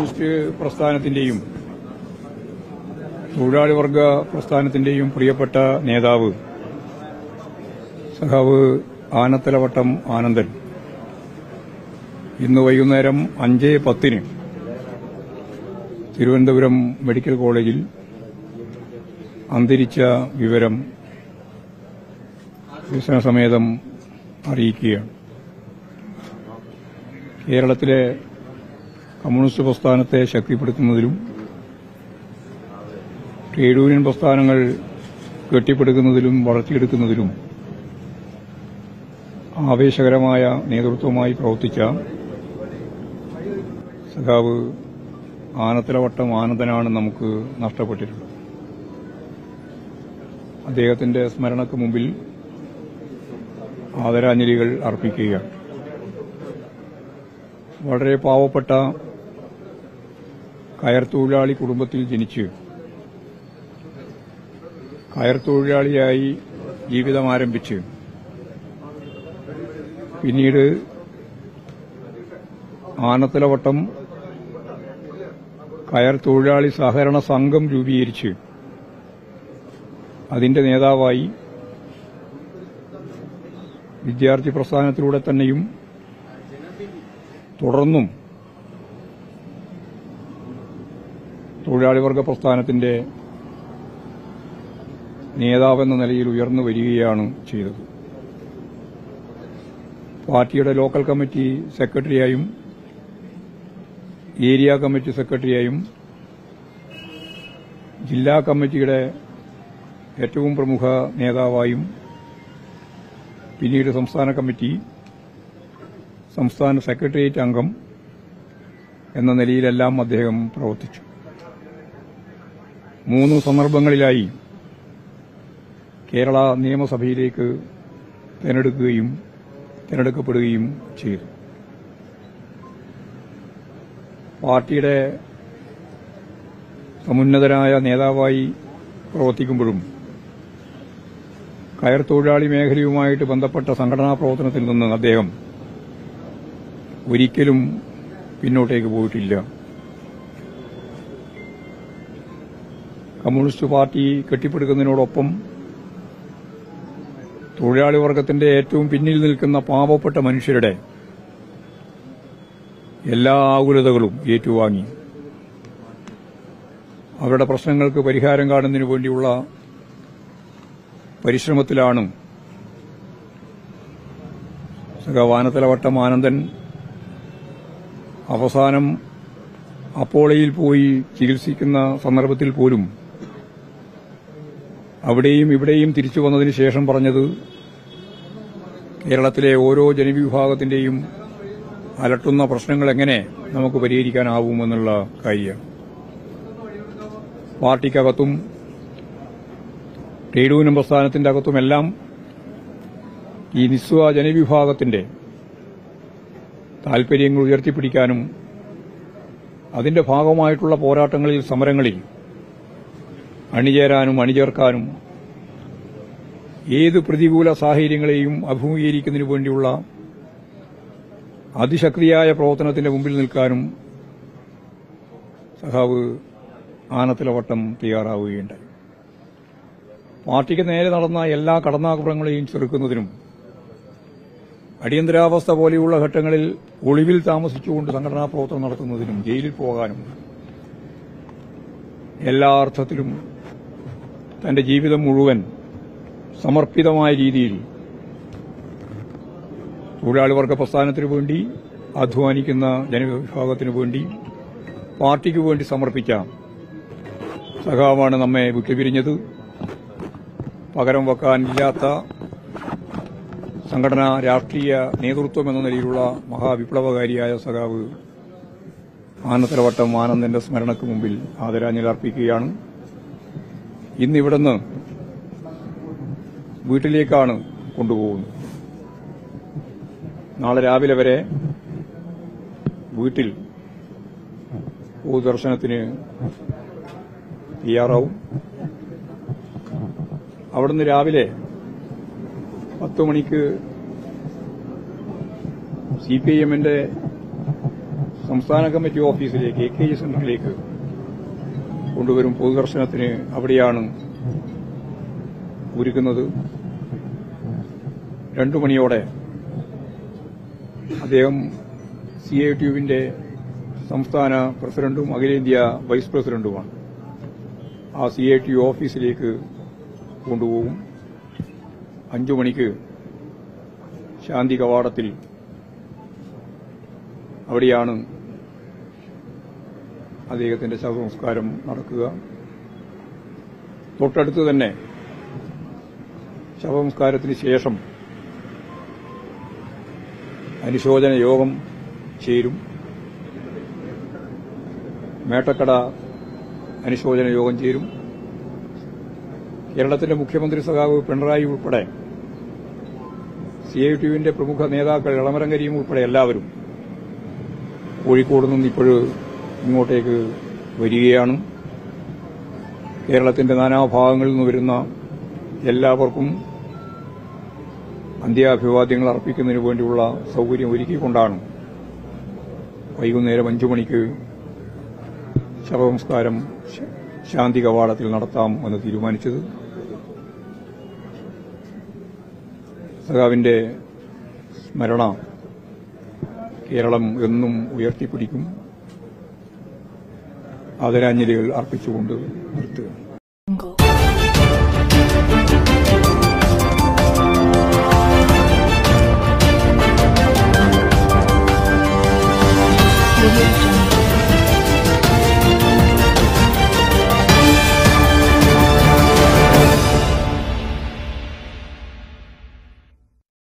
communist പ്രസ്ഥാനത്തിന്റെയും തൊഴിലാളി വർഗ പ്രസ്ഥാനത്തിന്റെയും പ്രിയപ്പെട്ട നേതാവ് സഖാവ് ആനത്തലവട്ടം ആനന്ദൻ ഇന്ന് വൈകുന്നേരം അഞ്ച് പത്തിന് തിരുവനന്തപുരം മെഡിക്കൽ കോളേജിൽ അന്തരിച്ച വിവരം സമേതം അറിയിക്കുകയാണ് കേരളത്തിലെ കമ്മ്യൂണിസ്റ്റ് പ്രസ്ഥാനത്തെ ശക്തിപ്പെടുത്തുന്നതിലും ട്രേഡ് യൂണിയൻ പ്രസ്ഥാനങ്ങൾ കെട്ടിപ്പടുക്കുന്നതിലും വളർത്തിയെടുക്കുന്നതിലും ആവേശകരമായ നേതൃത്വമായി പ്രവർത്തിച്ച സഖാവ് ആനത്തലവട്ടം ആനന്ദനാണ് നമുക്ക് നഷ്ടപ്പെട്ടിട്ടുള്ളത് അദ്ദേഹത്തിന്റെ സ്മരണക്ക് മുമ്പിൽ ആദരാഞ്ജലികൾ അർപ്പിക്കുകയാണ് വളരെ പാവപ്പെട്ട കയർ തൊഴിലാളി കുടുംബത്തിൽ ജനിച്ച് കയർ തൊഴിലാളിയായി ജീവിതം ആരംഭിച്ച് പിന്നീട് ആനത്തലവട്ടം കയർ തൊഴിലാളി സഹകരണ സംഘം രൂപീകരിച്ച് അതിന്റെ നേതാവായി വിദ്യാർത്ഥി പ്രസ്ഥാനത്തിലൂടെ തന്നെയും തുടർന്നും തൊഴിലാളി വർഗ പ്രസ്ഥാനത്തിന്റെ നേതാവെന്ന നിലയിൽ ഉയർന്നു വരികയാണ് ചെയ്തത് പാർട്ടിയുടെ ലോക്കൽ കമ്മിറ്റി സെക്രട്ടറിയായും ഏരിയ കമ്മിറ്റി സെക്രട്ടറിയായും ജില്ലാ കമ്മിറ്റിയുടെ ഏറ്റവും പ്രമുഖ നേതാവായും പിന്നീട് സംസ്ഥാന കമ്മിറ്റി സംസ്ഥാന സെക്രട്ടേറിയറ്റ് അംഗം എന്ന നിലയിലെല്ലാം അദ്ദേഹം പ്രവർത്തിച്ചു മൂന്ന് സന്ദർഭങ്ങളിലായി കേരള നിയമസഭയിലേക്ക് തിരഞ്ഞെടുക്കുകയും തിരഞ്ഞെടുക്കപ്പെടുകയും ചെയ്തു പാർട്ടിയുടെ സമുന്നതനായ നേതാവായി പ്രവർത്തിക്കുമ്പോഴും കയർ തൊഴിലാളി മേഖലയുമായിട്ട് ബന്ധപ്പെട്ട സംഘടനാ പ്രവർത്തനത്തിൽ നിന്ന് അദ്ദേഹം ഒരിക്കലും പിന്നോട്ടേക്ക് പോയിട്ടില്ല കമ്മ്യൂണിസ്റ്റ് പാർട്ടി കെട്ടിപ്പടുക്കുന്നതിനോടൊപ്പം തൊഴിലാളി വർഗത്തിന്റെ ഏറ്റവും പിന്നിൽ നിൽക്കുന്ന പാവപ്പെട്ട മനുഷ്യരുടെ എല്ലാ ആകുലതകളും ഏറ്റുവാങ്ങി അവരുടെ പ്രശ്നങ്ങൾക്ക് പരിഹാരം കാണുന്നതിനു വേണ്ടിയുള്ള പരിശ്രമത്തിലാണ് സഖവാനത്തലവട്ടം ആനന്ദൻ അവസാനം അപ്പോളയിൽ പോയി ചികിത്സിക്കുന്ന സന്ദർഭത്തിൽ പോലും അവിടെയും ഇവിടെയും തിരിച്ചു വന്നതിന് ശേഷം പറഞ്ഞത് കേരളത്തിലെ ഓരോ ജനവിഭാഗത്തിന്റെയും അലട്ടുന്ന പ്രശ്നങ്ങൾ എങ്ങനെ നമുക്ക് പരിഹരിക്കാനാവുമെന്നുള്ള കാര്യമാണ് പാർട്ടിക്കകത്തും ട്രേഡ് യൂണിയൻ പ്രസ്ഥാനത്തിന്റെ അകത്തുമെല്ലാം ഈ നിസ്വ ജനവിഭാഗത്തിന്റെ താൽപര്യങ്ങൾ ഉയർത്തിപ്പിടിക്കാനും അതിന്റെ ഭാഗമായിട്ടുള്ള പോരാട്ടങ്ങളിൽ സമരങ്ങളിൽ അണിചേരാനും അണിചേർക്കാനും ഏത് പ്രതികൂല സാഹചര്യങ്ങളെയും അഭിമുഖീകരിക്കുന്നതിനു വേണ്ടിയുള്ള അതിശക്തിയായ പ്രവർത്തനത്തിന്റെ മുമ്പിൽ നിൽക്കാനും സഖാവ് ആനത്തിലവട്ടം തയ്യാറാവുകയുണ്ടായി പാർട്ടിക്ക് നേരെ നടന്ന എല്ലാ കടന്നാക്രമണങ്ങളെയും ചെറുക്കുന്നതിനും അടിയന്തരാവസ്ഥ പോലെയുള്ള ഘട്ടങ്ങളിൽ ഒളിവിൽ താമസിച്ചുകൊണ്ട് സംഘടനാ പ്രവർത്തനം നടത്തുന്നതിനും ജയിലിൽ പോകാനും എല്ലാ അർത്ഥത്തിലും തന്റെ ജീവിതം മുഴുവൻ സമർപ്പിതമായ രീതിയിൽ തൊഴിലാളി വർഗ പ്രസ്ഥാനത്തിനു വേണ്ടി അധ്വാനിക്കുന്ന ജനവിഭാഗത്തിനു വേണ്ടി പാർട്ടിക്ക് വേണ്ടി സമർപ്പിച്ച സഖാവാണ് നമ്മെ വിട്ടുപിരിഞ്ഞത് പകരം വെക്കാനില്ലാത്ത സംഘടനാ രാഷ്ട്രീയ നേതൃത്വം എന്ന നിലയിലുള്ള മഹാവിപ്ലവകാരിയായ സഖാവ് ആനത്തലവട്ടം ആനന്ദന്റെ സ്മരണയ്ക്ക് മുമ്പിൽ ആദരാഞ്ജലി അർപ്പിക്കുകയാണ് ഇന്നിവിടുന്ന് വീട്ടിലേക്കാണ് കൊണ്ടുപോകുന്നത് നാളെ രാവിലെ വരെ വീട്ടിൽ പൊതുദർശനത്തിന് തയ്യാറാവും അവിടുന്ന് രാവിലെ പത്ത് മണിക്ക് സി പി ഐ എമ്മിന്റെ സംസ്ഥാന കമ്മിറ്റി ഓഫീസിലേക്ക് എ കെ ജി സെന്ററിലേക്ക് കൊണ്ടുവരും പൊതുദർശനത്തിന് അവിടെയാണ് ഒരുക്കുന്നത് രണ്ടു മണിയോടെ അദ്ദേഹം സി ഐ ടി യുവിന്റെ സംസ്ഥാന പ്രസിഡന്റും അഖിലേന്ത്യാ വൈസ് പ്രസിഡന്റുമാണ് ആ സി ഐ ടി യു ഓഫീസിലേക്ക് കൊണ്ടുപോകും അഞ്ചു മണിക്ക് ശാന്തി കവാടത്തിൽ അവിടെയാണ് അദ്ദേഹത്തിന്റെ ശവസംസ്കാരം നടക്കുക തൊട്ടടുത്ത് തന്നെ ശവസംസ്കാരത്തിന് ശേഷം അനുശോചന യോഗം ചേരും മേട്ടക്കട അനുശോചന യോഗം ചേരും കേരളത്തിന്റെ മുഖ്യമന്ത്രി സഖാവ് പിണറായി ഉൾപ്പെടെ സി ഐ ടി യുവിന്റെ പ്രമുഖ നേതാക്കൾ ഇളമരങ്കരിയും ഉൾപ്പെടെ എല്ലാവരും കോഴിക്കോട് നിന്ന് ഇപ്പോഴ് ഇങ്ങോട്ടേക്ക് വരികയാണ് കേരളത്തിന്റെ നാനാഭാഗങ്ങളിൽ നിന്ന് വരുന്ന എല്ലാവർക്കും അന്ത്യാഭിവാദ്യങ്ങൾ അർപ്പിക്കുന്നതിന് വേണ്ടിയുള്ള സൌകര്യം ഒരുക്കിക്കൊണ്ടാണ് വൈകുന്നേരം അഞ്ചു മണിക്ക് ശവസംസ്കാരം ശ- ശാന്തി കവാടത്തിൽ നടത്താം എന്ന് തീരുമാനിച്ചത് സഖാവിന്റെ സ്മരണ കേരളം എന്നും ഉയർത്തിപ്പിടിക്കും ആദരാഞ്ജലികൾ അർപ്പിച്ചുകൊണ്ട് നിർത്തുക